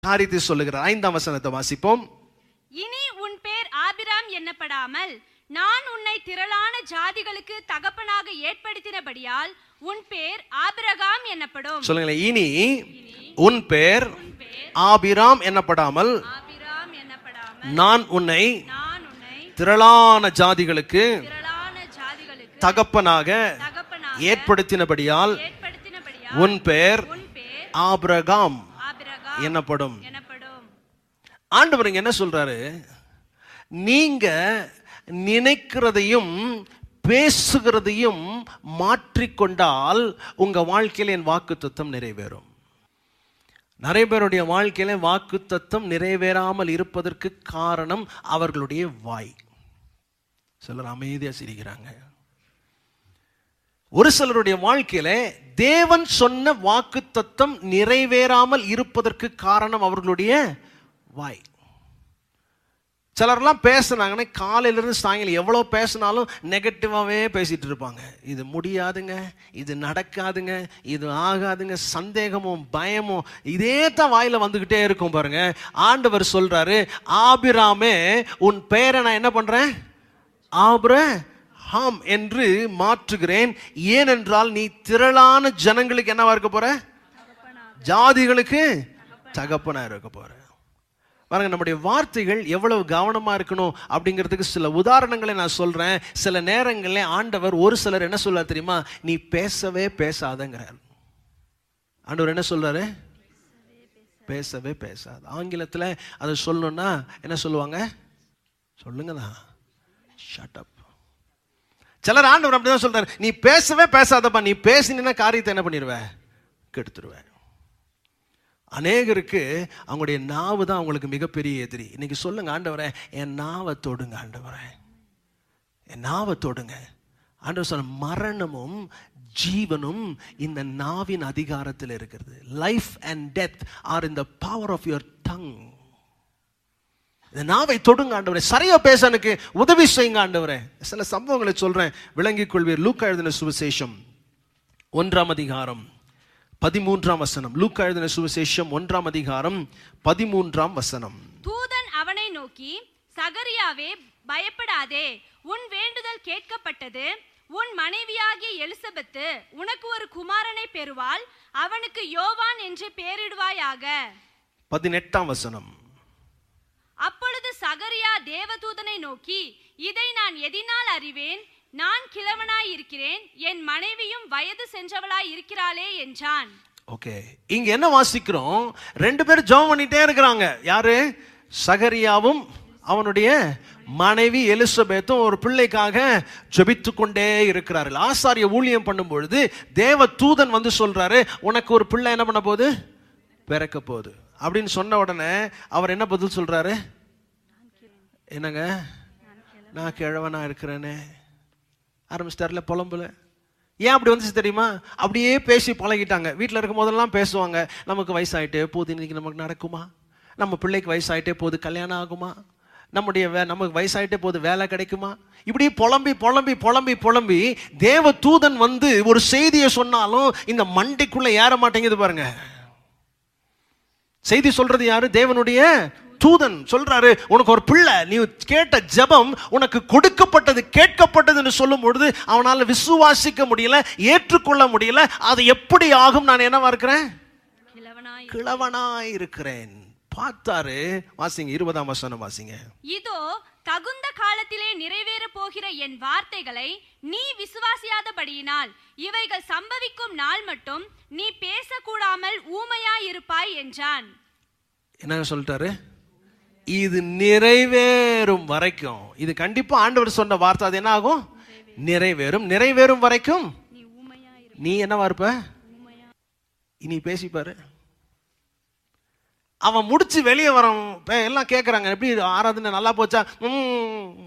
காரியத்தை சொல்லுகிறார் ஐந்தாம் வசனத்தை வாசிப்போம் இனி உன் பேர் ஆபிராம் எண்ணப்படாமல் நான் உன்னை திரளான ஜாதிகளுக்கு தகப்பனாக ஏற்படுத்தினபடியால் உன் பேர் ஆபிரகாம் எனப்படும் சொல்லுங்களேன் இனி உன் பேர் ஆபிராம் என்னப்படாமல் ஆபிராம் எனப்படாமல் நான் உன்னை நான் உன்னை திரளான ஜாதிகளுக்கு திரளான ஜாதிகளுக்கு தகப்பனாக தகப்பனாக ஏற்படுத்தினபடியால் ஏற்படுத்தினபடியால் உன் பேர் உன் பேர் ஆபிரகாம் ஆபிரகாம் என்னப்படும் எனப்படும் ஆண்டவர் இங்க என்ன சொல்றாரு நீங்க நினைக்கிறதையும் பேசுகிறதையும் மாற்றிக்கொண்டால் உங்க வாழ்க்கையில் என் வாக்கு நிறைவேறும் நிறைய பேருடைய வாழ்க்கையில வாக்கு தத்துவம் நிறைவேறாமல் இருப்பதற்கு காரணம் அவர்களுடைய வாய் சிலர் அமைதியா சிரிக்கிறாங்க ஒரு சிலருடைய வாழ்க்கையில தேவன் சொன்ன வாக்கு தத்தம் நிறைவேறாமல் இருப்பதற்கு காரணம் அவர்களுடைய வாய் சிலர்லாம் பேசுனாங்கன்னா காலையிலேருந்து சாயங்காலம் எவ்வளோ பேசினாலும் நெகட்டிவாகவே பேசிட்டு இருப்பாங்க இது முடியாதுங்க இது நடக்காதுங்க இது ஆகாதுங்க சந்தேகமும் பயமும் இதே தான் வாயில் வந்துக்கிட்டே இருக்கும் பாருங்க ஆண்டவர் சொல்றாரு ஆபிராமே உன் பெயரை நான் என்ன பண்ணுறேன் ஆபிர ஹாம் என்று மாற்றுகிறேன் ஏனென்றால் நீ திரளான ஜனங்களுக்கு என்னவா இருக்க போற ஜாதிகளுக்கு தகப்பனா இருக்க போற பாருங்க நம்முடைய வார்த்தைகள் எவ்வளவு கவனமா இருக்கணும் அப்படிங்கிறதுக்கு சில உதாரணங்களை நான் சொல்றேன் சில நேரங்களில் ஆண்டவர் ஒரு சிலர் என்ன சொல்றார் தெரியுமா நீ பேசவே பேசாதங்கிறார் ஆண்டவர் என்ன சொல்றாரு பேசவே பேசாது ஆங்கிலத்தில் அதை சொல்லணும்னா என்ன சொல்லுவாங்க சொல்லுங்கதான் ஷட் அப் சிலர் ஆண்டவர் அப்படிதான் சொல்றாரு நீ பேசவே பேசாதப்பா நீ பேசினா காரியத்தை என்ன பண்ணிடுவ கெடுத்துருவ அநேகருக்கு அவங்களுடைய நாவு தான் அவங்களுக்கு மிகப்பெரிய எதிரி இன்னைக்கு சொல்லுங்க ஆண்டவரே என் நாவை தொடுங்க ஆண்டவரே என் நாவை தொடுங்க ஆண்டவர் சொன்ன மரணமும் ஜீவனும் இந்த நாவின் அதிகாரத்தில் இருக்கிறது life and death are in the power of your tongue இந்த நாவை தொடுங்க ஆண்டவரே சரியா பேச எனக்கு உதவி செய்யுங்க ஆண்டவரே சில சம்பவங்களை சொல்றேன் விளங்கிக் கொள்வீர் லூக்கா எழுதின சுவிசேஷம் ஒன்றாம் அதிகாரம் பதிமூன்றாம் வசனம் லூக்கா எழுதின சுவிசேஷம் ஒன்றாம் அதிகாரம் பதிமூன்றாம் வசனம் தூதன் அவனை நோக்கி சகரியாவே பயப்படாதே உன் வேண்டுதல் கேட்கப்பட்டது உன் மனைவியாகிய எலிசபெத்து உனக்கு ஒரு குமாரனை பெறுவாள் அவனுக்கு யோவான் என்று பெயரிடுவாயாக பதினெட்டாம் வசனம் அப்பொழுது சகரியா தேவதூதனை நோக்கி இதை நான் எதினால் அறிவேன் நான் கிழவனாய் இருக்கிறேன் என் மனைவியும் வயது சென்றவளாய் இருக்கிறாளே என்றான் ஓகே இங்க என்ன வாசிக்கிறோம் ரெண்டு பேரும் ஜெபம் பண்ணிட்டே இருக்கிறாங்க யாரு சகரியாவும் அவனுடைய மனைவி எலிசபெத்தும் ஒரு பிள்ளைக்காக ஜெபித்து கொண்டே இருக்கிறார்கள் ஆசாரிய ஊழியம் பண்ணும் பொழுது தேவ தூதன் வந்து சொல்றாரு உனக்கு ஒரு பிள்ளை என்ன பண்ண போகுது பிறக்க போகுது அப்படின்னு சொன்ன உடனே அவர் என்ன பதில் சொல்றாரு என்னங்க நான் கிழவனா இருக்கிறேனே ஆரம்பிச்சிட்டார்ல புலம்புல ஏன் அப்படி வந்துச்சு தெரியுமா அப்படியே பேசி பழகிட்டாங்க வீட்டில் இருக்கும் போதெல்லாம் பேசுவாங்க நமக்கு வயசாயிட்டே போகுது இன்னைக்கு நமக்கு நடக்குமா நம்ம பிள்ளைக்கு வயசாயிட்டே போகுது கல்யாணம் ஆகுமா நம்முடைய வே நமக்கு வயசாயிட்டே போகுது வேலை கிடைக்குமா இப்படி புலம்பி புலம்பி புலம்பி புலம்பி தேவ தூதன் வந்து ஒரு செய்தியை சொன்னாலும் இந்த மண்டைக்குள்ள ஏற மாட்டேங்குது பாருங்க செய்தி சொல்றது யாரு தேவனுடைய தூதன் சொல்றாரு உனக்கு ஒரு பிள்ளை நீ கேட்ட ஜெபம் உனக்கு கொடுக்கப்பட்டது கேட்கப்பட்டதுன்னு சொல்லும் பொழுது அவனால விசுவாசிக்க முடியல ஏற்றுக்கொள்ள முடியல அது எப்படி ஆகும் நான் என்னவா இருக்கிறேன் கிழவனாய் கிழவனாய் இருக்கிறேன் பார்த்தாரு வாசிங்க இருபதாம் வசனம் வாசிங்க இதோ தகுந்த காலத்திலே நிறைவேற போகிற என் வார்த்தைகளை நீ விசுவாசியாதபடியினால் இவைகள் சம்பவிக்கும் நாள் மட்டும் நீ பேசக்கூடாமல் ஊமையாயிருப்பாய் என்றான் என்ன சொல்லிட்டாரு இது நிறைவேறும் வரைக்கும் இது கண்டிப்பா ஆண்டவர் சொன்ன வார்த்தை அது என்ன ஆகும் நிறைவேறும் நிறைவேறும் வரைக்கும் நீ ஊமையாயிரு நீ என்னவா இருப்ப இனி பேசிப்பாரு அவன் முடிச்சு வெளியே வரான் பே- எல்லாம் கேட்குறாங்க எப்படி ஆராதனை நல்லா போச்சா ம்.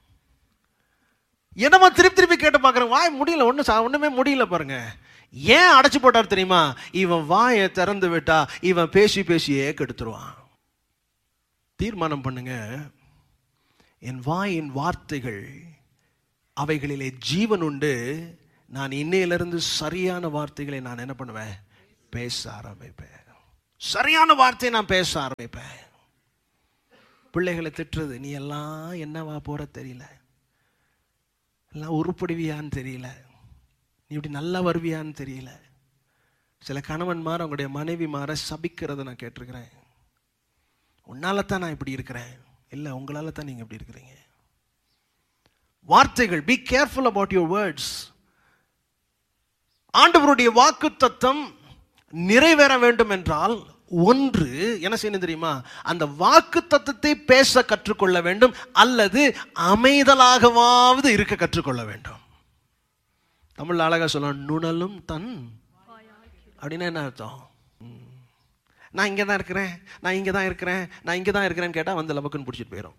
என்னமோ திருப்பி திருப்பி கேட்டு பார்க்குறேன் வாய் முடியல ஒன்றும் ஒன்றுமே முடியல பாருங்க ஏன் அடைச்சு போட்டார் தெரியுமா இவன் வாயை திறந்து விட்டா இவன் பேசி பேசியே கெடுத்துருவான் தீர்மானம் பண்ணுங்க என் வாயின் வார்த்தைகள் அவைகளிலே ஜீவன் உண்டு நான் இன்னையிலிருந்து சரியான வார்த்தைகளை நான் என்ன பண்ணுவேன் பேச ஆரம்பிப்பேன் சரியான வார்த்தையை நான் பேச ஆரம்பிப்பேன் பிள்ளைகளை திட்டுறது நீ எல்லாம் என்னவா போற தெரியல எல்லாம் உருப்படுவியான்னு தெரியல நீ இப்படி நல்லா வருவியான்னு தெரியல சில கணவன்மார் அவங்களுடைய மனைவிமாரை சபிக்கிறத நான் கேட்டிருக்கிறேன் உன்னால தான் நான் இப்படி இருக்கிறேன் இல்லை உங்களால தான் நீங்க இப்படி இருக்கிறீங்க வார்த்தைகள் be careful about your words ஆண்டவருடைய வாக்கு தத்தம் நிறைவேற வேண்டும் என்றால் ஒன்று என்ன செய்யணும் தெரியுமா அந்த வாக்கு தத்தத்தை பேச கற்றுக்கொள்ள வேண்டும் அல்லது அமைதலாகவாவது இருக்க கற்றுக்கொள்ள வேண்டும் தமிழ்ல அழகா சொல்லணும் நுணலும் தன் அப்படின்னா என்ன அர்த்தம் ம். நான் இங்கே தான் இருக்கிறேன் நான் இங்கே தான் இருக்கிறேன் நான் இங்கே தான் இருக்கிறேன்னு கேட்டால் வந்து லபக்குன்னு பிடிச்சிட்டு போயிடும்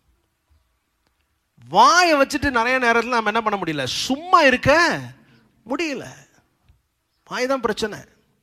வாயை வச்சுட்டு நிறைய நேரத்தில் நம்ம என்ன பண்ண முடியல சும்மா இருக்க முடியல வாய் தான் பிரச்சனை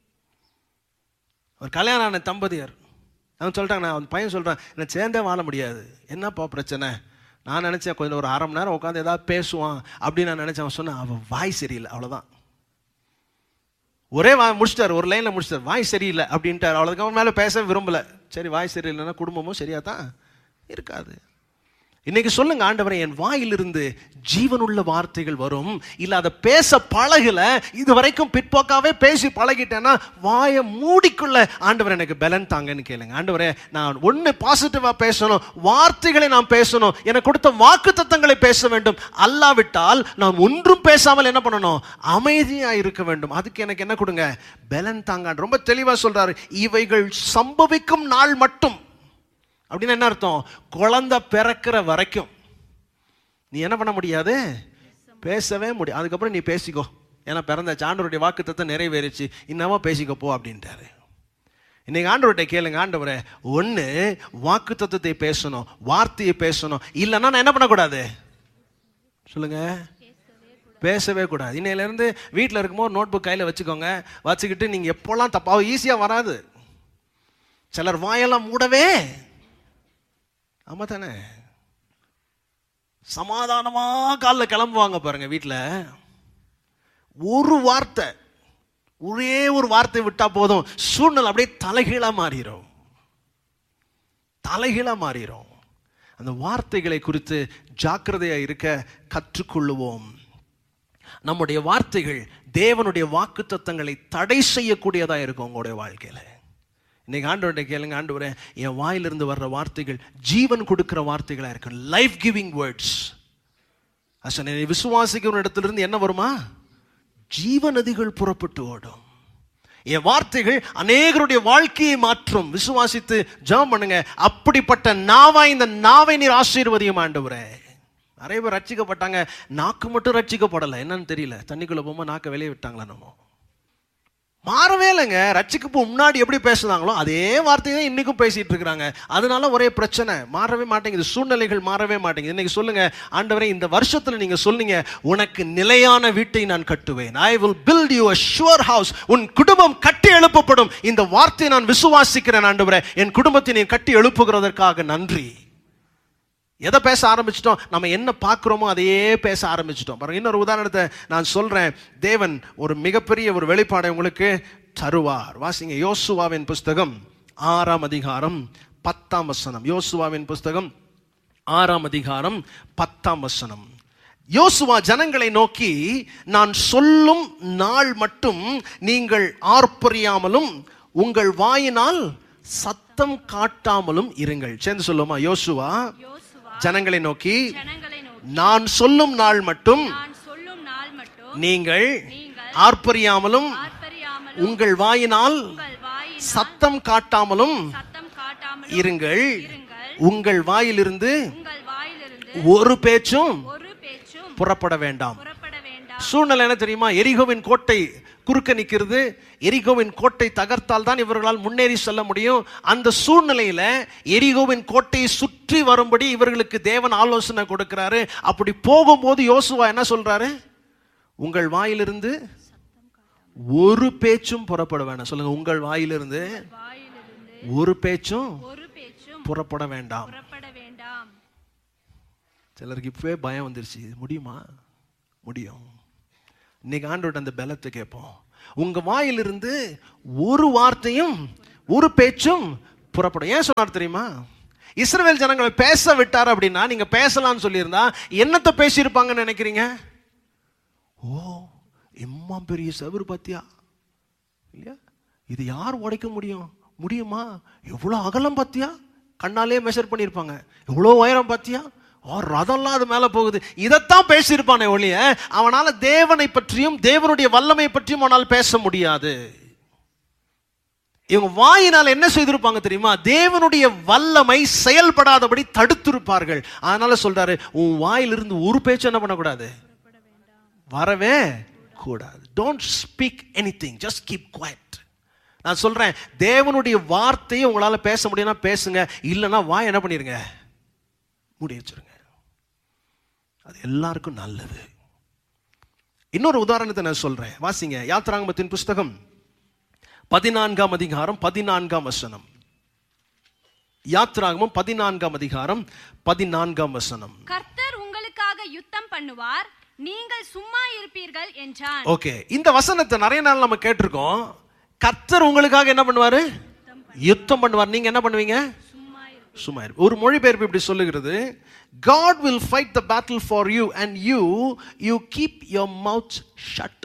ஒரு கல்யாணம் ஆன தம்பதியர் அவன் சொல்லிட்டாங்க நான் அவன் பையன் சொல்கிறான் என்னை சேர்ந்தே வாழ முடியாது என்னப்பா பிரச்சனை நான் நினச்சேன் கொஞ்சம் ஒரு அரை மணி நேரம் உட்காந்து ஏதாவது பேசுவான் அப்படின்னு நான் நினச்சேன் அவன் சொன்னான் அவன் வாய் சரியில்லை அவ்வளோதான் ஒரே வா முடிச்சிட்டார் ஒரு லைனில் முடிச்சிட்டார் வாய் சரியில்லை அப்படின்ட்டார் அவ்வளோதுக்கு அவன் மேலே பேச விரும்பல சரி வாய் சரியில்லைன்னா குடும்பமும் சரியாக தான் இருக்காது இன்னைக்கு சொல்லுங்க ஆண்டவரே என் வாயிலிருந்து ஜீவனுள்ள வார்த்தைகள் வரும் இல்ல அதை பேச பழகல இது வரைக்கும் பிற்போக்காவே பேசி பழகிட்டேன்னா வாயை மூடிக்குள்ள ஆண்டவர் எனக்கு பலன் தாங்கன்னு கேளுங்க ஆண்டவரே நான் ஒண்ணு பாசிட்டிவா பேசணும் வார்த்தைகளை நான் பேசணும் எனக்கு கொடுத்த வாக்கு தத்தங்களை பேச வேண்டும் அல்லாவிட்டால் நான் ஒன்றும் பேசாமல் என்ன பண்ணணும் அமைதியா இருக்க வேண்டும் அதுக்கு எனக்கு என்ன கொடுங்க பலன் தாங்க ரொம்ப தெளிவா சொல்றாரு இவைகள் சம்பவிக்கும் நாள் மட்டும் அப்படின்னு என்ன அர்த்தம் குழந்தை பிறக்கிற வரைக்கும் நீ என்ன பண்ண முடியாது பேசவே முடியும் அதுக்கப்புறம் நீ பேசிக்கோ ஏன்னா பிறந்த ஆண்டவருடைய வாக்குத்தத்தை நிறைவேறிச்சு இன்னமா பேசிக்கோ போ அப்படின்ட்டாரு இன்னைக்கு ஆண்டவர்கிட்ட கேளுங்க ஆண்டவரே ஒன்று வாக்கு தத்துவத்தை பேசணும் வார்த்தையை பேசணும் இல்லைன்னா நான் என்ன பண்ணக்கூடாது சொல்லுங்க பேசவே கூடாது இன்னையிலேருந்து வீட்டில் இருக்கும்போது நோட் புக் கையில் வச்சுக்கோங்க வச்சுக்கிட்டு நீங்கள் எப்போல்லாம் தப்பாக ஈஸியாக வராது சிலர் வாயெல்லாம் மூடவே ஆமா தானே சமாதானமா காலைல கிளம்புவாங்க பாருங்க வீட்டில் ஒரு வார்த்தை ஒரே ஒரு வார்த்தை விட்டா போதும் சூழ்நிலை அப்படியே தலைகீழா மாறிடும் தலைகீழா மாறிடும் அந்த வார்த்தைகளை குறித்து ஜாக்கிரதையா இருக்க கற்றுக்கொள்ளுவோம் நம்முடைய வார்த்தைகள் தேவனுடைய வாக்குத்தத்தங்களை தடை செய்யக்கூடியதா இருக்கும் உங்களுடைய வாழ்க்கையில இன்னைக்கு ஆண்டவர்கிட்ட கேளுங்க ஆண்டவரே என் வாயிலிருந்து வர்ற வார்த்தைகள் ஜீவன் கொடுக்கிற வார்த்தைகளா இருக்கும் லைஃப் கிவிங் வேர்ட்ஸ் அசனை விசுவாசிக்கிற இடத்திலிருந்து என்ன வருமா ஜீவ நதிகள் புறப்பட்டு ஓடும் என் வார்த்தைகள் அநேகருடைய வாழ்க்கையை மாற்றும் விசுவாசித்து ஜெபம் பண்ணுங்க அப்படிப்பட்ட நாவா இந்த நாவை நீர் ஆசீர்வதியும் ஆண்டவரே நிறைய பேர் ரட்சிக்கப்பட்டாங்க நாக்கு மட்டும் ரட்சிக்கப்படலை என்னன்னு தெரியல தண்ணிக்குள்ள போகும்போது நாக்க வெளியே விட்டாங்களா நம்ம மாறவே இல்லைங்க ரட்சிக்கு முன்னாடி எப்படி பேசுனாங்களோ அதே வார்த்தையை தான் இன்னைக்கும் பேசிட்டு இருக்கிறாங்க அதனால ஒரே பிரச்சனை மாறவே மாட்டேங்குது சூழ்நிலைகள் மாறவே மாட்டேங்குது இன்னைக்கு சொல்லுங்க ஆண்டவரே இந்த வருஷத்துல நீங்க சொன்னீங்க உனக்கு நிலையான வீட்டை நான் கட்டுவேன் I will build you a sure house உன் குடும்பம் கட்டி எழுப்பப்படும் இந்த வார்த்தையை நான் விசுவாசிக்கிறேன் ஆண்டவரே என் குடும்பத்தை நீ கட்டி எழுப்புகிறதற்காக நன்றி எதை பேச ஆரம்பிச்சிட்டோம் நம்ம என்ன பார்க்குறோமோ அதையே பேச ஆரம்பிச்சிட்டோம் பாருங்க இன்னொரு உதாரணத்தை நான் சொல்றேன் தேவன் ஒரு மிகப்பெரிய ஒரு வெளிப்பாடை உங்களுக்கு தருவார் வாசிங்க யோசுவாவின் புஸ்தகம் ஆறாம் அதிகாரம் பத்தாம் வசனம் யோசுவாவின் புஸ்தகம் ஆறாம் அதிகாரம் பத்தாம் வசனம் யோசுவா ஜனங்களை நோக்கி நான் சொல்லும் நாள் மட்டும் நீங்கள் ஆர்ப்பரியாமலும் உங்கள் வாயினால் சத்தம் காட்டாமலும் இருங்கள் சேர்ந்து சொல்லுமா யோசுவா யோசுவா ஜனங்களை நோக்கி ஜனங்களை நோக்கி நான் சொல்லும் நாள் மட்டும் நான் சொல்லும் நாள் மட்டும் நீங்கள் நீங்கள் ஆர்ப்பரியாமலும் ஆர்ப்பரியாமலும் உங்கள் வாயினால் உங்கள் வாயினால் சத்தம் காட்டாமலும் சத்தம் காட்டாமலும் இருங்கள் இருங்கள் உங்கள் வாயிலிருந்து உங்கள் வாயிலிருந்து ஒரு பேச்சும் ஒரு பேச்சும் புறப்பட வேண்டாம் புறப்பட வேண்டாம் சூழ்நிலை என்ன தெரியுமா எரிகோவின் கோட்டை குறுக்க நிற்கிறது எரிகோவின் கோட்டை தகர்த்தால் தான் இவர்களால் முன்னேறி செல்ல முடியும் அந்த சூழ்நிலையில எரிகோவின் கோட்டையை சுற்றி வரும்படி இவர்களுக்கு தேவன் ஆலோசனை கொடுக்கிறாரு அப்படி போகும்போது யோசுவா என்ன சொல்றாரு உங்கள் வாயிலிருந்து ஒரு பேச்சும் புறப்பட வேண்டாம் சொல்லுங்க உங்கள் வாயிலிருந்து வாயிலிருந்து ஒரு பேச்சும் ஒரு பேச்சும் புறப்பட வேண்டாம் புறப்பட வேண்டாம் சிலருக்கு இப்பவே பயம் வந்துருச்சு இது முடியுமா முடியும் இன்னைக்கு ஆண்டோட அந்த பலத்தை கேட்போம் உங்க வாயிலிருந்து ஒரு வார்த்தையும் ஒரு பேச்சும் புறப்படும் ஏன் சொன்னார் தெரியுமா இஸ்ரவேல் ஜனங்களை பேச விட்டார் அப்படின்னா நீங்க பேசலாம்னு சொல்லியிருந்தா என்னத்தை பேசியிருப்பாங்கன்னு நினைக்கிறீங்க ஓ எம்மா பெரிய செவுரு பாத்தியா இல்லையா இது யார் உடைக்க முடியும் முடியுமா எவ்வளோ அகலம் பாத்தியா கண்ணாலே மெஷர் பண்ணியிருப்பாங்க எவ்வளோ உயரம் பாத்தியா ஓ ரதம்லாம் அது மேலே போகுது இதைத்தான் பேசியிருப்பானே ஒழிய அவனால தேவனை பற்றியும் தேவனுடைய வல்லமை பற்றியும் அவனால் பேச முடியாது இவங்க வாயினால் என்ன செய்திருப்பாங்க தெரியுமா தேவனுடைய வல்லமை செயல்படாதபடி தடுத்திருப்பார்கள் அதனால சொல்றாரு உன் வாயிலிருந்து ஒரு பேச்சு என்ன பண்ணக்கூடாது வரவே கூடாது don't speak anything just keep quiet நான் சொல்றேன் தேவனுடைய வார்த்தையை உங்களால பேச முடியும்னா பேசுங்க இல்லைன்னா வாய் என்ன பண்ணிருங்க மூடி வச்சிருங்க அது எல்லாருக்கும் நல்லது இன்னொரு உதாரணத்தை நான் சொல்றேன் வாசிங்க யாத்ராங்கமத்தின் புஸ்தகம் பதினான்காம் அதிகாரம் பதினான்காம் வசனம் யாத்ராகமம் பதினான்காம் அதிகாரம் பதினான்காம் வசனம் கர்த்தர் உங்களுக்காக யுத்தம் பண்ணுவார் நீங்கள் சும்மா இருப்பீர்கள் என்றான் ஓகே இந்த வசனத்தை நிறைய நாள் நம்ம கேட்டிருக்கோம் கர்த்தர் உங்களுக்காக என்ன பண்ணுவாரு யுத்தம் பண்ணுவார் நீங்க என்ன பண்ணுவீங்க சும்மா இரு சும்மா இரு. ஒரு மொழிபெயர்ப்பு இப்படி சொல்லுகிறது God will fight the battle for you and you you keep your mouth shut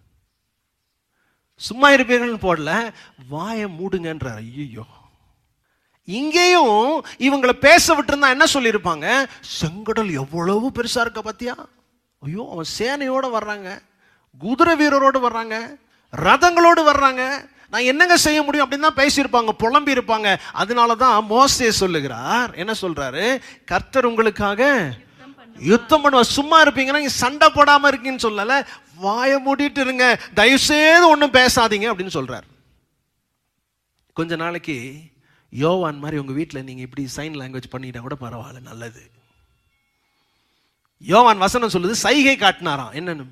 சும்மா இருப்பீர்கள்னு போடல வாயை மூடுங்கன்றார் ஐயோ இங்கேயும் இவங்களை பேச விட்டுருந்தா என்ன சொல்லியிருப்பாங்க செங்கடல் எவ்வளவு பெருசா இருக்க பாத்தியா ஐயோ அவன் சேனையோட வர்றாங்க குதிரை வீரரோடு வர்றாங்க ரதங்களோடு வர்றாங்க நான் என்னங்க செய்ய முடியும் அப்படின்னு தான் பேசியிருப்பாங்க புலம்பி இருப்பாங்க அதனால தான் மோசே சொல்லுகிறார் என்ன சொல்றாரு கர்த்தர் உங்களுக்காக யுத்தம் பண்ணுவார் சும்மா இருப்பீங்கன்னா நீங்க சண்டை போடாம இருக்கீங்கன்னு சொல்லல வாயை மூடிட்டு இருங்க தயவு செய்து ஒன்றும் பேசாதீங்க அப்படின்னு சொல்றார் கொஞ்ச நாளைக்கு யோவான் மாதிரி உங்க வீட்டில் நீங்க இப்படி சைன் லாங்குவேஜ் பண்ணிட்டா கூட பரவாயில்ல நல்லது யோவான் வசனம் சொல்லுது சைகை காட்டினாராம் என்னன்னு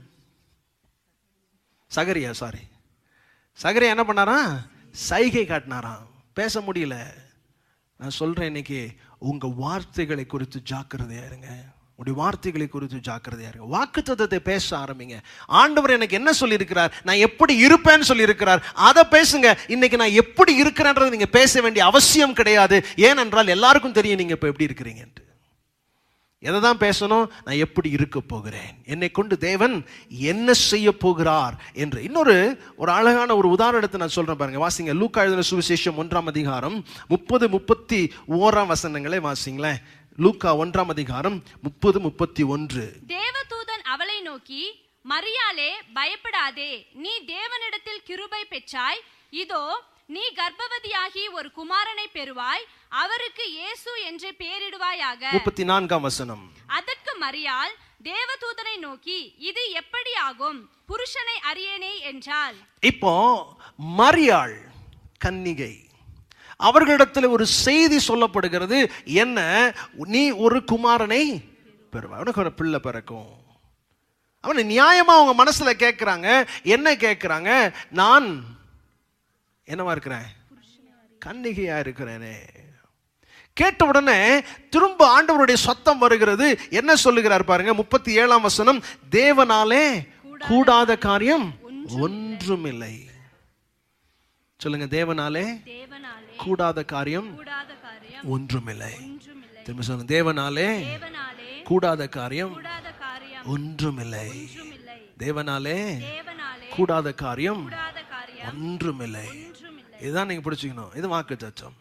சகரியா சாரி சகரியா என்ன பண்ணாராம் சைகை காட்டினாராம் பேச முடியல நான் சொல்றேன் இன்னைக்கு உங்க வார்த்தைகளை குறித்து ஜாக்கிரதையா இருங்க உங்களுடைய வார்த்தைகளை குறித்து ஜாக்கிரதையா இருங்க வாக்குத்தத்தத்தை பேச ஆரம்பிங்க ஆண்டவர் எனக்கு என்ன சொல்லியிருக்கிறார் நான் எப்படி இருப்பேன்னு சொல்லியிருக்கிறார் அதை பேசுங்க இன்னைக்கு நான் எப்படி இருக்கிறேன்றது நீங்க பேச வேண்டிய அவசியம் கிடையாது ஏனென்றால் எல்லாருக்கும் தெரியும் நீங்க இப்ப எப்படி இருக்கிறீங்கன்ட்டு எதை தான் பேசணும் நான் எப்படி இருக்க போகிறேன் என்னை கொண்டு தேவன் என்ன செய்ய போகிறார் என்று இன்னொரு ஒரு அழகான ஒரு உதாரணத்தை நான் சொல்றேன் பாருங்க வாசிங்க லூக்கா எழுதின சுவிசேஷம் ஒன்றாம் அதிகாரம் முப்பது முப்பத்தி ஓராம் வசனங்களை வாசிங்களேன் லூக்கா ஒன்றாம் அதிகாரம் முப்பது முப்பத்தி ஒன்று தேவதூதன் அவளை நோக்கி மரியாளே பயப்படாதே நீ தேவனிடத்தில் கிருபை பெற்றாய் இதோ நீ கர்ப்பவதியாகி ஒரு குமாரனை பெறுவாய் அவருக்கு இயேசு என்று பெயரிடுவாயாக முப்பத்தி நான்காம் வசனம் அதற்கு மரியாள் தேவதூதனை நோக்கி இது எப்படி ஆகும் புருஷனை அறியேனே என்றாள் இப்போ மரியாள் கன்னிகை அவர்களிடத்தில் ஒரு செய்தி சொல்லப்படுகிறது என்ன நீ ஒரு குமாரனை பெறுவாய் உனக்கு ஒரு பிள்ளை பிறக்கும் அவனை நியாயமா அவங்க மனசுல கேட்கிறாங்க என்ன கேட்கிறாங்க நான் என்னவா இருக்கிறேன் கன்னிகையா இருக்கிறேனே கேட்ட உடனே திரும்ப ஆண்டவருடைய சத்தம் வருகிறது என்ன சொல்லுகிறார் பாருங்க முப்பத்தி ஏழாம் வசனம் தேவனாலே கூடாத காரியம் ஒன்றுமில்லை சொல்லுங்க தேவனாலே தேவனாலே கூடாத காரியம் கூடாத காரியம் ஒன்றுமில்லை ஒன்றுமில்லை திரும்ப சொல்லுங்க தேவனாலே தேவனாலே கூடாத காரியம் கூடாத காரியம் ஒன்றுமில்லை ஒன்றுமில்லை தேவனாலே தேவனாலே கூடாத காரியம் கூடாத காரியம் ஒன்றுமில்லை ஒன்றுமில்லை இதுதான் நீங்க பிடிச்சிக்கணும் இது வாக்கு தச்சம்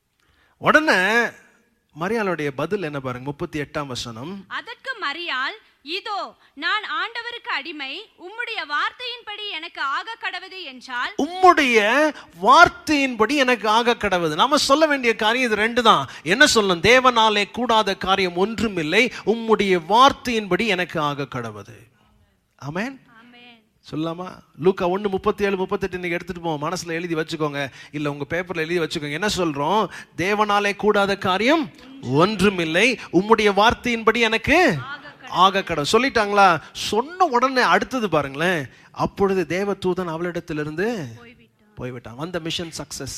உடனே மரியாளுடைய பதில் என்ன பாருங்க முப்பத்தி எட்டாம் வசனம் அதற்கு மரியாள் இதோ நான் ஆண்டவருக்கு அடிமை உம்முடைய வார்த்தையின்படி எனக்கு ஆக கடவது என்றால் உம்முடைய வார்த்தையின்படி எனக்கு ஆக கடவுது நாம சொல்ல வேண்டிய காரியம் இது ரெண்டு தான் என்ன சொல்லணும் தேவனாலே கூடாத காரியம் ஒன்றுமில்லை உம்முடைய வார்த்தையின்படி எனக்கு ஆக கடவுது ஆமென் ஆமென் சொல்லாமா லூக்கா ஒன்று முப்பத்தி ஏழு முப்பத்தெட்டு இன்னைக்கு எடுத்துட்டு போவோம் மனசுல எழுதி வச்சுக்கோங்க இல்ல உங்க பேப்பர்ல எழுதி வச்சுக்கோங்க என்ன சொல்றோம் தேவனாலே கூடாத காரியம் ஒன்றுமில்லை உம்முடைய வார்த்தையின்படி எனக்கு ஆக கடவுள் சொல்லிட்டாங்களா சொன்ன உடனே அடுத்தது பாருங்களேன் அப்பொழுது தேவ தூதன் அவளிடத்திலிருந்து போய்விட்டான் போய்விட்டான் வந்த மிஷன் சக்சஸ்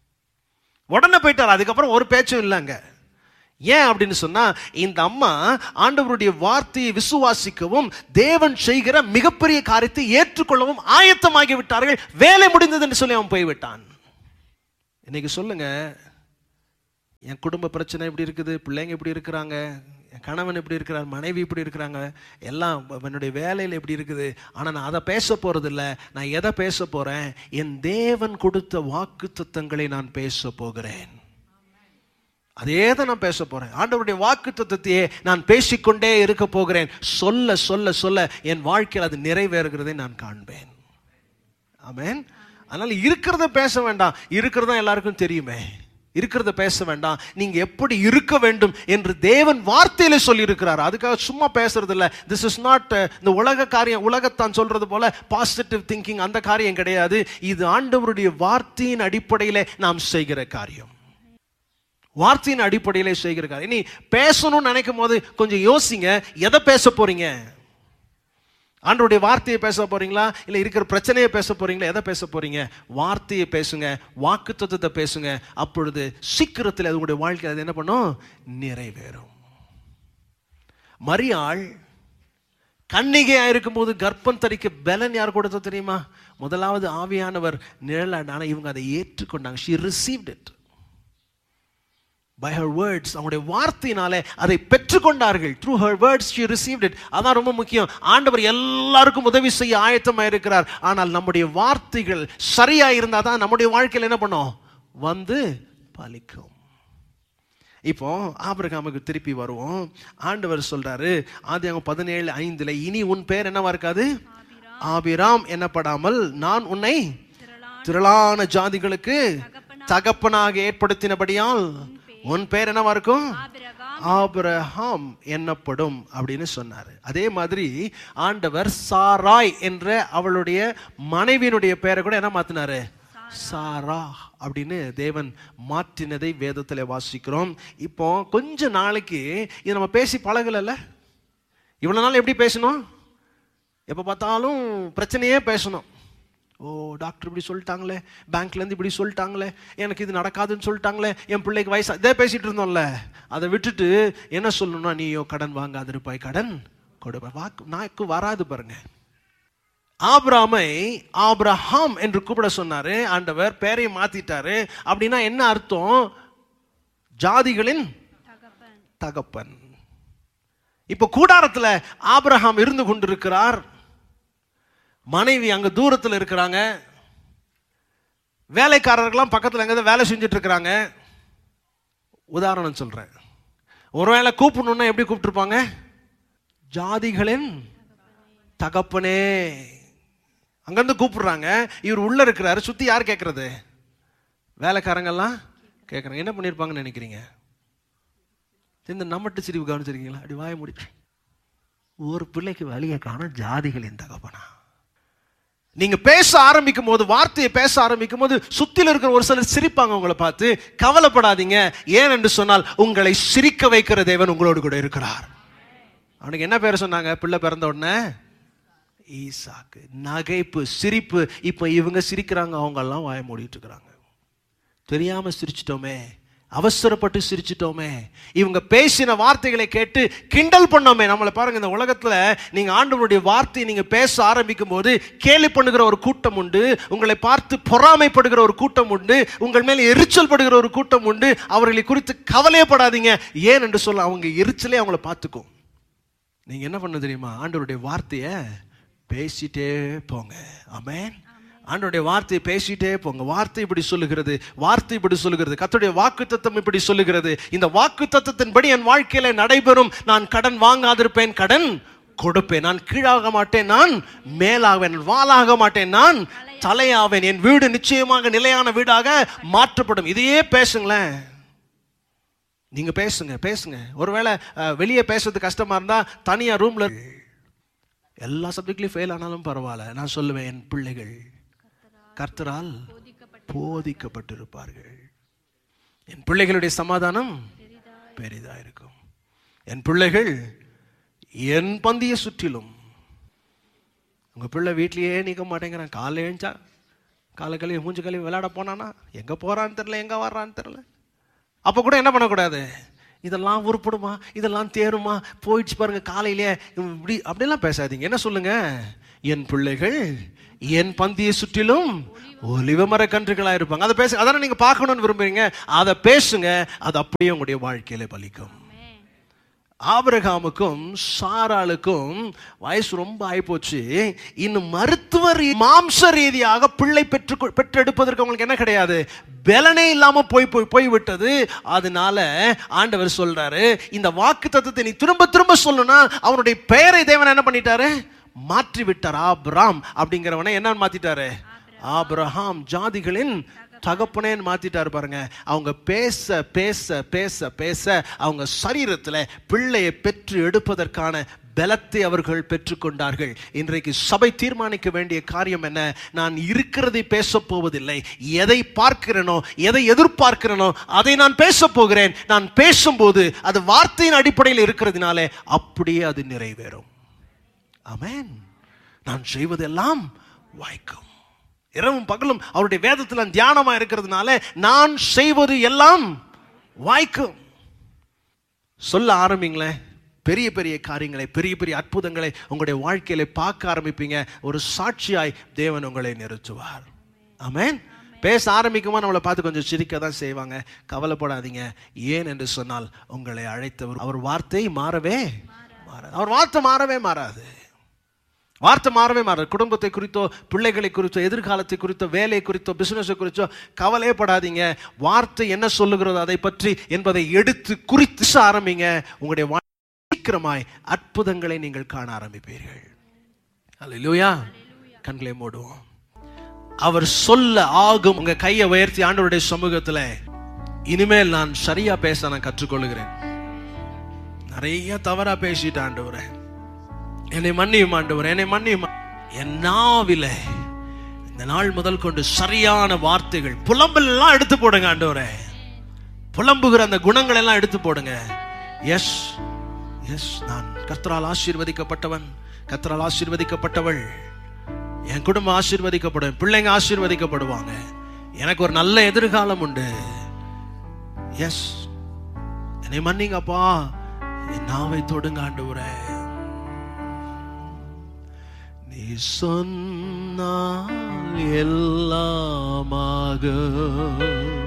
உடனே போயிட்டார் அதுக்கப்புறம் ஒரு பேச்சும் இல்லைங்க ஏன் அப்படின்னு சொன்னா இந்த அம்மா ஆண்டவருடைய வார்த்தையை விசுவாசிக்கவும் தேவன் செய்கிற மிகப்பெரிய காரியத்தை ஏற்றுக்கொள்ளவும் ஆயத்தமாகி விட்டார்கள் வேலை முடிந்தது என்று சொல்லி அவன் போய்விட்டான் இன்னைக்கு சொல்லுங்க என் குடும்ப பிரச்சனை எப்படி இருக்குது பிள்ளைங்க எப்படி இருக்கிறாங்க என் கணவன் எப்படி இருக்கிறார் மனைவி இப்படி இருக்கிறாங்க எல்லாம் என்னுடைய வேலையில் எப்படி இருக்குது ஆனால் நான் அதை பேச போறது இல்ல நான் எதை பேச போறேன் என் தேவன் கொடுத்த வாக்கு தத்தங்களை நான் பேச போகிறேன் அதே தான் நான் பேச போறேன் ஆண்டவருடைய வாக்கு தத்துவத்தையே நான் பேசிக்கொண்டே இருக்க போகிறேன் சொல்ல சொல்ல சொல்ல என் வாழ்க்கையில் அது நிறைவேறுகிறதை நான் காண்பேன் ஆமென் அதனால இருக்கிறத பேச வேண்டாம் இருக்கிறதா எல்லாருக்கும் தெரியுமே இருக்கிறத பேச வேண்டாம் நீங்க எப்படி இருக்க வேண்டும் என்று தேவன் வார்த்தையில சொல்லி இருக்கிறார் அதுக்காக சும்மா பேசுறது இல்ல திஸ் இஸ் நாட் இந்த உலக காரியம் உலகத்தான் சொல்றது போல பாசிட்டிவ் திங்கிங் அந்த காரியம் கிடையாது இது ஆண்டவருடைய வார்த்தையின் அடிப்படையிலே நாம் செய்கிற காரியம் வார்த்தையின் அடிப்படையிலே செய்கிற காரியம் இனி பேசணும்னு நினைக்கும் போது கொஞ்சம் யோசிங்க எதை பேச போறீங்க ஆண்டவருடைய வார்த்தையை பேச போறீங்களா இல்லை இருக்கிற பிரச்சனையை பேச போறீங்களா எதை பேச போறீங்க வார்த்தையை பேசுங்க வாக்கு தத்துவத்தை பேசுங்க அப்பொழுது சீக்கிரத்தில் அது உங்களுடைய வாழ்க்கை அது என்ன பண்ணும் நிறைவேறும் மரியாள் கன்னிகையா இருக்கும்போது கர்ப்பம் தரிக்க பலன் யார் கொடுத்தது தெரியுமா முதலாவது ஆவியானவர் நிழலான ஆனா இவங்க அதை ஏற்றுக்கொண்டாங்க she received it by her words அவங்களுடைய வார்த்தையினாலே அதை பெற்றுக்கொண்டார்கள் through her words she received it அதான் ரொம்ப முக்கியம் ஆண்டவர் எல்லாருக்கும் உதவி செய்ய ஆயத்தமாக இருக்கிறார் ஆனால் நம்முடைய வார்த்தைகள் சரியா இருந்தால் தான் நம்முடைய வாழ்க்கையில் என்ன பண்ணோம் வந்து பலிக்கும் இப்போ ஆபிரகாமுக்கு திருப்பி வருவோம் ஆண்டவர் சொல்றாரு ஆதியாகம் பதினேழு ஐந்துல இனி உன் பேர் என்னவா இருக்காது ஆபிராம் என்னப்படாமல் நான் உன்னை திரளான ஜாதிகளுக்கு தகப்பனாக ஏற்படுத்தினபடியால் உன் பேர் என்னவா இருக்கும் ஆபிரகாம் ஆபிரகாம் என்னப்படும் அப்படின்னு சொன்னார் அதே மாதிரி ஆண்டவர் சாராய் என்ற அவளுடைய மனைவியினுடைய பேரை கூட என்ன மாத்தினாரு சாரா அப்படின்னு தேவன் மாற்றினதை வேதத்தில் வாசிக்கிறோம் இப்போ கொஞ்ச நாளைக்கு இது நம்ம பேசி பழகலைல்ல இவ்வளவு நாள் எப்படி பேசணும் எப்போ பார்த்தாலும் பிரச்சனையே பேசணும் ஓ டாக்டர் இப்படி சொல்லிட்டாங்களே பேங்க்லேருந்து இப்படி சொல்லிட்டாங்களே எனக்கு இது நடக்காதுன்னு சொல்லிட்டாங்களே என் பிள்ளைக்கு வயசு இதே பேசிட்டு இருந்தோம்ல அதை விட்டுட்டு என்ன சொல்லணும்னா நீயோ கடன் வாங்காதிருப்பாய் கடன் கொடுப்ப வாக்கு நாக்கு வராது பாருங்க ஆபிராமை ஆபிரஹாம் என்று கூப்பிட சொன்னாரு ஆண்டவர் பேரையை மாத்திட்டாரு அப்படின்னா என்ன அர்த்தம் ஜாதிகளின் தகப்பன் தகப்பன் இப்போ கூடாரத்துல ஆபிரகாம் இருந்து கொண்டிருக்கிறார் மனைவி அங்க தூரத்துல இருக்கிறாங்க வேலைக்காரர்கள்லாம் பக்கத்துல எங்க வேலை செஞ்சுட்டு இருக்கிறாங்க உதாரணம் சொல்றேன் ஒருவேளை கூப்பிடணும்னா எப்படி கூப்பிட்டுருப்பாங்க ஜாதிகளின் தகப்பனே அங்கிருந்து கூப்பிடுறாங்க இவர் உள்ள இருக்கிறாரு சுத்தி யார் கேட்கறது வேலைக்காரங்கெல்லாம் கேட்குறாங்க என்ன பண்ணியிருப்பாங்கன்னு நினைக்கிறீங்க இந்த நம்மட்டு சிரிப்பு கவனிச்சிருக்கீங்களா அப்படி வாய முடிச்சு ஒரு பிள்ளைக்கு வழியை காணும் ஜாதிகளின் தகப்பனா நீங்க பேச ஆரம்பிக்கும் போது வார்த்தையை பேச ஆரம்பிக்கும் போது சுத்தில இருக்கிற ஒரு சிலர் சிரிப்பாங்க உங்களை பார்த்து கவலைப்படாதீங்க ஏன் என்று சொன்னால் உங்களை சிரிக்க வைக்கிற தேவன் உங்களோடு கூட இருக்கிறார் அவனுக்கு என்ன பேர் சொன்னாங்க பிள்ளை பிறந்த உடனே ஈசாக்கு நகைப்பு சிரிப்பு இப்போ இவங்க சிரிக்கிறாங்க அவங்க எல்லாம் வாய மூடிட்டு இருக்கிறாங்க தெரியாம சிரிச்சிட்டோமே அவசரப்பட்டு சிரிச்சிட்டோமே இவங்க பேசின வார்த்தைகளை கேட்டு கிண்டல் பண்ணோமே நம்மளை பாருங்க இந்த உலகத்துல நீங்க ஆண்டவருடைய வார்த்தையை நீங்க பேச ஆரம்பிக்கும் போது கேலி பண்ணுகிற ஒரு கூட்டம் உண்டு உங்களை பார்த்து பொறாமைப்படுகிற ஒரு கூட்டம் உண்டு உங்கள் மேல் எரிச்சல் படுகிற ஒரு கூட்டம் உண்டு அவர்களை குறித்து கவலையப்படாதீங்க ஏன் என்று சொல்ல அவங்க எரிச்சலே அவங்கள பார்த்துக்கும் நீங்க என்ன பண்ண தெரியுமா ஆண்டவருடைய வார்த்தையை பேசிட்டே போங்க ஆமென் ஆண்டவருடைய வார்த்தையை பேசிட்டே போங்க வார்த்தை இப்படி சொல்லுகிறது வார்த்தை இப்படி சொல்லுகிறது கர்த்தருடைய வாக்கு தத்தம் இப்படி சொல்லுகிறது இந்த வாக்கு தத்தத்தின்படி என் வாழ்க்கையில நடைபெறும் நான் கடன் வாங்காதிருப்பேன் கடன் கொடுப்பேன் நான் கீழாக மாட்டேன் நான் மேலாவேன் வாளாக மாட்டேன் நான் தலையாவேன் என் வீடு நிச்சயமாக நிலையான வீடாக மாற்றப்படும் இதையே பேசுங்களேன் நீங்க பேசுங்க பேசுங்க ஒருவேளை அஹ், வெளியே பேசுறது கஷ்டமா இருந்தா தனியா ரூம்ல எல்லா சப்ஜெக்ட்லயும் ஃபெயில் ஆனாலும் பரவாயில்ல நான் சொல்லுவேன் என் பிள்ளைகள் கர்த்தரால் போதிக்கப்பட்டிருப்பார்கள் என் பிள்ளைகளுடைய சமாதானம் பெரிதா இருக்கும் என் பிள்ளைகள் என் பந்திய சுற்றிலும் உங்க பிள்ளை வீட்லயே நிற்க மாட்டேங்கிறான் காலை எழுந்தா காலை கழுவி மூஞ்சி கழுவி விளையாட போனானா எங்க போறான்னு தெரியல எங்க வர்றான்னு தெரியல அப்போ கூட என்ன பண்ணக்கூடாது இதெல்லாம் உருப்படுமா இதெல்லாம் தேருமா போயிடுச்சு பாருங்க காலையிலே இப்படி அப்படிலாம் பேசாதீங்க என்ன சொல்லுங்க என் பிள்ளைகள் என் பந்தியை சுற்றிலும் ஒலிவ மர கன்றுகளா இருப்பாங்க அதை பேச அதான நீங்க பார்க்கணும்னு விரும்புறீங்க அதை பேசுங்க அது அப்படியே உங்களுடைய வாழ்க்கையில பலிக்கும் ஆபிரகாமுக்கும் சாராளுக்கும் வயசு ரொம்ப ஆயிப்போச்சு இன்னும் மருத்துவர் மாம்ச ரீதியாக பிள்ளை பெற்று பெற்றெடுப்பதற்கு அவங்களுக்கு என்ன கிடையாது பலனே இல்லாம போய் போய் போய்விட்டது அதனால ஆண்டவர் சொல்றாரு இந்த வாக்கு தத்துவத்தை நீ திரும்ப திரும்ப சொல்லணும்னா அவனுடைய பெயரை தேவன் என்ன பண்ணிட்டாரு மாற்றி விட்டார் ஆபிராம் அப்படிங்கிறவனை என்னன்னு மாத்திட்டாரு ஆபிரஹாம் ஜாதிகளின் தகப்பனேன்னு மாத்திட்டாரு பாருங்க அவங்க பேச பேச பேச பேச அவங்க சரீரத்தில் பிள்ளையை பெற்று எடுப்பதற்கான பலத்தை அவர்கள் பெற்றுக்கொண்டார்கள் இன்றைக்கு சபை தீர்மானிக்க வேண்டிய காரியம் என்ன நான் இருக்கிறதை பேசப் போவதில்லை எதை பார்க்கிறேனோ எதை எதிர்பார்க்கிறேனோ அதை நான் பேசப் போகிறேன் நான் பேசும்போது அது வார்த்தையின் அடிப்படையில் இருக்கிறதுனாலே அப்படியே அது நிறைவேறும் ஆமென் நான் செய்வதெல்லாம் வாய்க்கும் இரவும் பகலும் அவருடைய வேதத்தில் தியானமா இருக்கிறதுனால நான் செய்வது எல்லாம் வாய்க்கும் சொல்ல ஆரம்பிங்களேன் பெரிய பெரிய காரியங்களை பெரிய பெரிய அற்புதங்களை உங்களுடைய வாழ்க்கையில பார்க்க ஆரம்பிப்பீங்க ஒரு சாட்சியாய் தேவன் உங்களை நிறுத்துவார் ஆமென் பேச ஆரம்பிக்குமா நம்மளை பார்த்து கொஞ்சம் சிரிக்க தான் செய்வாங்க கவலைப்படாதீங்க ஏன் என்று சொன்னால் உங்களை அழைத்தவர் அவர் வார்த்தை மாறவே மாறாது அவர் வார்த்தை மாறவே மாறாது வார்த்தை மாறவே மாறாது குடும்பத்தை குறித்தோ பிள்ளைகளை குறித்தோ எதிர்காலத்தை குறித்தோ வேலை குறித்தோ பிசினஸை குறித்தோ கவலைப்படாதீங்க வார்த்தை என்ன சொல்லுகிறதோ அதை பற்றி என்பதை எடுத்து குறித்து ஆரம்பிங்க உங்களுடைய வாழ்~ சீக்கிரமாய் அற்புதங்களை நீங்கள் காண ஆரம்பிப்பீர்கள் அல்லேலூயா கண்களை மூடுவோம் அவர் சொல்ல ஆகும் உங்க கையை உயர்த்தி ஆண்டவருடைய சமூகத்துல இனிமேல் நான் சரியா பேச நான் கற்றுக்கொள்கிறேன் நிறைய தவறா பேசிட்டு ஆண்டவரே என்னை மன்னியும் ஆண்டவர் என்னை மன்னியும் என் நாவில இந்த நாள் முதல் கொண்டு சரியான வார்த்தைகள் புலம்பல் எல்லாம் எடுத்து போடுங்க ஆண்டவரே புலம்புகிற அந்த குணங்கள் எல்லாம் எடுத்து போடுங்க எஸ் எஸ் நான் கர்த்தரால் ஆசீர்வதிக்கப்பட்டவன் கர்த்தரால் ஆசீர்வதிக்கப்பட்டவள் என் குடும்பம் ஆசீர்வதிக்கப்படும் பிள்ளைங்க ஆசீர்வதிக்கப்படுவாங்க எனக்கு ஒரு நல்ல எதிர்காலம் உண்டு எஸ் என்னை மன்னிங்கப்பா என் நாவை தொடுங்க ஆண்டவரே நீ சொன்னால் எல்லாமாக